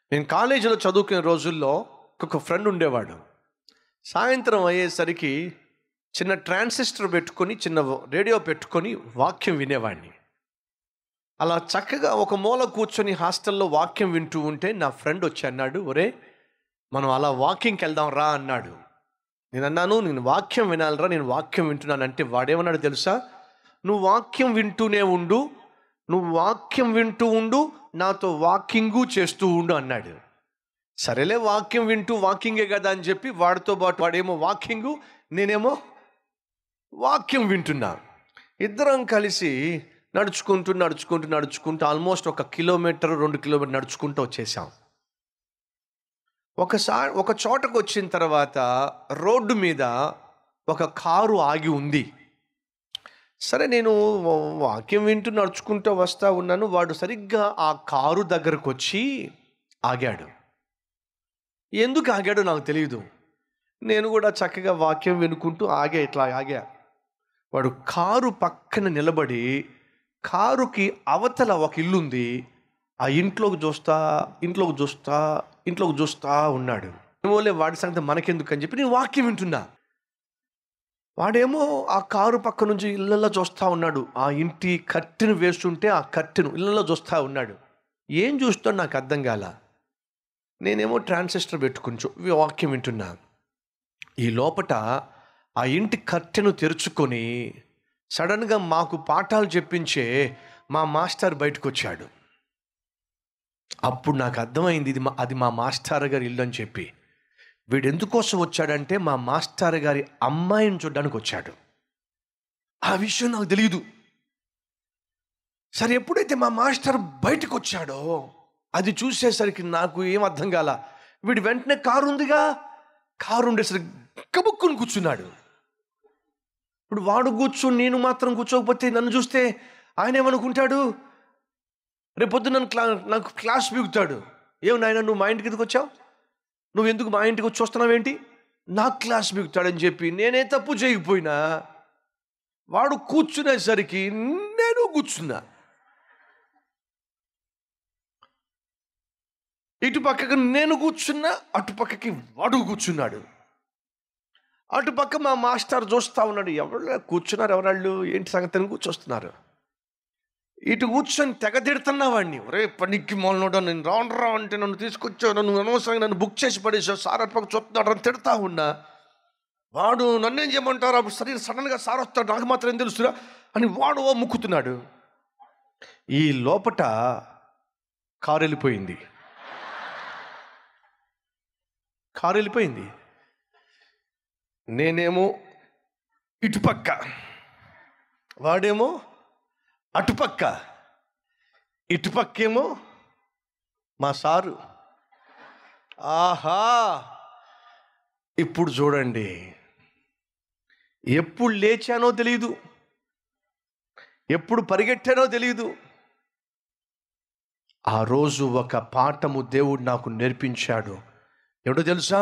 నేను కాలేజీలో చదువుకునే రోజుల్లో ఒక ఫ్రెండ్ ఉండేవాడు సాయంత్రం అయ్యేసరికి చిన్న ట్రాన్సిస్టర్ పెట్టుకొని చిన్న రేడియో పెట్టుకొని వాక్యం వినేవాడిని అలా చక్కగా ఒక మూల కూర్చొని హాస్టల్లో వాక్యం వింటూ ఉంటే నా ఫ్రెండ్ వచ్చి అన్నాడు ఒరే మనం అలా వాకింగ్కి వెళ్దాం రా అన్నాడు నేను అన్నాను నేను వాక్యం వినాలిరా నేను వాక్యం వింటున్నాను అంటే వాడేమన్నాడు తెలుసా నువ్వు వాక్యం వింటూనే ఉండు నువ్వు వాక్యం వింటూ ఉండు నాతో వాకింగు చేస్తూ ఉండు అన్నాడు సరేలే వాక్యం వింటూ వాకింగే కదా అని చెప్పి వాడితో పాటు వాడేమో వాకింగు నేనేమో వాక్యం వింటున్నా ఇద్దరం కలిసి నడుచుకుంటూ నడుచుకుంటూ నడుచుకుంటూ ఆల్మోస్ట్ ఒక కిలోమీటర్ రెండు కిలోమీటర్ నడుచుకుంటూ వచ్చేసాం ఒకసారి ఒక చోటకు వచ్చిన తర్వాత రోడ్డు మీద ఒక కారు ఆగి ఉంది సరే నేను వాక్యం వింటూ నడుచుకుంటూ వస్తా ఉన్నాను వాడు సరిగ్గా ఆ కారు దగ్గరకు వచ్చి ఆగాడు ఎందుకు ఆగాడో నాకు తెలియదు నేను కూడా చక్కగా వాక్యం వినుకుంటూ ఆగా ఇట్లా ఆగా వాడు కారు పక్కన నిలబడి కారుకి అవతల ఒక ఇల్లు ఉంది ఆ ఇంట్లోకి చూస్తా ఇంట్లోకి చూస్తా ఇంట్లోకి చూస్తా ఉన్నాడు ఏమోలే వాడి సంగతి మనకెందుకు అని చెప్పి నేను వాక్యం వింటున్నా వాడేమో ఆ కారు పక్క నుంచి ఇళ్ళల్లో చూస్తా ఉన్నాడు ఆ ఇంటి కట్టెను వేస్తుంటే ఆ కట్టెను ఇళ్ళల్లో చూస్తా ఉన్నాడు ఏం చూస్తాడు నాకు అర్థం కాల నేనేమో ట్రాన్సిస్టర్ పెట్టుకుని చూ- వాక్యం వింటున్నా ఈ లోపట ఆ ఇంటి కట్టెను తెరుచుకొని సడన్గా మాకు పాఠాలు చెప్పించే మా మాస్టర్ బయటకు వచ్చాడు అప్పుడు నాకు అర్థమైంది ఇది మా అది మా మాస్టర్ గారి ఇల్లు అని చెప్పి వీడు ఎందుకోసం వచ్చాడంటే మా మాస్టర్ గారి అమ్మాయిని చూడడానికి వచ్చాడు ఆ విషయం నాకు తెలియదు సరే ఎప్పుడైతే మా మాస్టర్ బయటకు వచ్చాడో అది చూసేసరికి నాకు ఏం అర్థం కాల వీడు వెంటనే కారు ఉందిగా కారు ఉండేసరికి కబుక్కుని కూర్చున్నాడు ఇప్పుడు వాడు కూర్చుని నేను మాత్రం కూర్చోకపోతే నన్ను చూస్తే ఆయన ఏమనుకుంటాడు రేపొద్దు నన్ను క్లా నాకు క్లాస్ బిగుతాడు ఏం నాయన నువ్వు మా ఇంటికి ఎందుకు వచ్చావు నువ్వు ఎందుకు మా ఇంటికి వచ్చి వస్తున్నావేంటి నాకు క్లాస్ బిగుతాడని చెప్పి నేనే తప్పు చేయకపోయినా వాడు కూర్చునేసరికి నేను కూర్చున్నా ఇటు పక్కకి నేను కూర్చున్నా అటు పక్కకి వాడు కూర్చున్నాడు అటు పక్క మా మాస్టర్ చూస్తా ఉన్నాడు ఎవరు కూర్చున్నారు ఎవరాళ్ళు ఏంటి సంగతి అని కూర్చొస్తున్నారు ఇటు కూర్చొని తెగ తిడుతున్నా వాడిని ఒరే పనికి మొలనోడా నేను రాను రా అంటే నన్ను తీసుకొచ్చావు నువ్వు అనవసరంగా నన్ను బుక్ చేసి పడేసావు సార్ అటు పక్క చూస్తున్నాడు అని తిడతా ఉన్నా వాడు నన్నేం చేయమంటారు అప్పుడు సరే సడన్గా సార్ వస్తాడు నాకు మాత్రం ఏం తెలుసురా అని వాడు ఓ ముక్కుతున్నాడు ఈ లోపట కారు వెళ్ళిపోయింది కారు వెళ్ళిపోయింది నేనేమో ఇటుపక్క వాడేమో అటుపక్క ఇటుపక్కేమో మా సారు ఆహా ఇప్పుడు చూడండి ఎప్పుడు లేచానో తెలియదు ఎప్పుడు పరిగెట్టానో తెలియదు ఆ రోజు ఒక పాఠము దేవుడు నాకు నేర్పించాడు ఏమిటో తెలుసా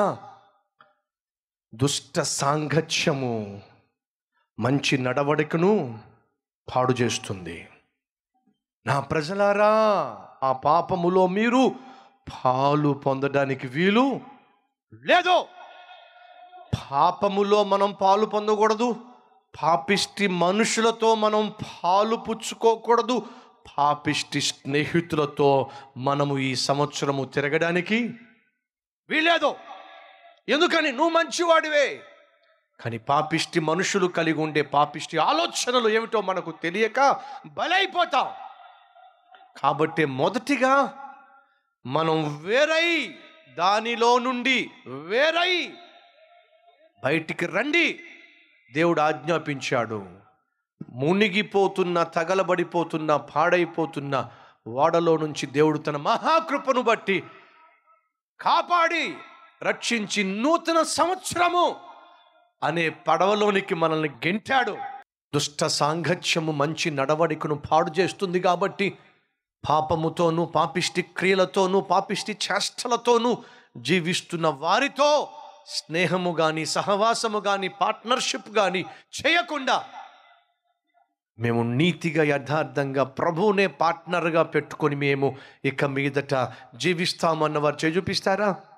దుష్ట సాంగత్యము మంచి నడవడికను పాడు చేస్తుంది నా ప్రజలారా ఆ పాపములో మీరు పాలు పొందడానికి వీలు లేదు పాపములో మనం పాలు పొందకూడదు పాపిష్టి మనుషులతో మనం పాలు పుచ్చుకోకూడదు పాపిష్టి స్నేహితులతో మనము ఈ సంవత్సరము తిరగడానికి వీలేదు ఎందుకని నువ్వు మంచివాడివే కానీ పాపిష్టి మనుషులు కలిగి ఉండే పాపిష్టి ఆలోచనలు ఏమిటో మనకు తెలియక బలైపోతాం కాబట్టి మొదటిగా మనం వేరై దానిలో నుండి వేరై బయటికి రండి దేవుడు ఆజ్ఞాపించాడు మునిగిపోతున్న తగలబడిపోతున్న పాడైపోతున్న ఓడలో నుంచి దేవుడు తన మహాకృపను బట్టి కాపాడి రక్షించి నూతన సంవత్సరము అనే పడవలోనికి మనల్ని గెంటాడు దుష్ట సాంగత్యము మంచి నడవడికను పాడు చేస్తుంది కాబట్టి పాపముతోనూ పాపిష్టి క్రియలతోనూ పాపిష్టి చేష్టలతోనూ జీవిస్తున్న వారితో స్నేహము కానీ సహవాసము కానీ పార్ట్నర్షిప్ కానీ చేయకుండా మేము నీతిగా యథార్థంగా ప్రభువునే పార్ట్నర్గా పెట్టుకొని మేము ఇక మీదట జీవిస్తామన్న వారు చేయి చూపిస్తారా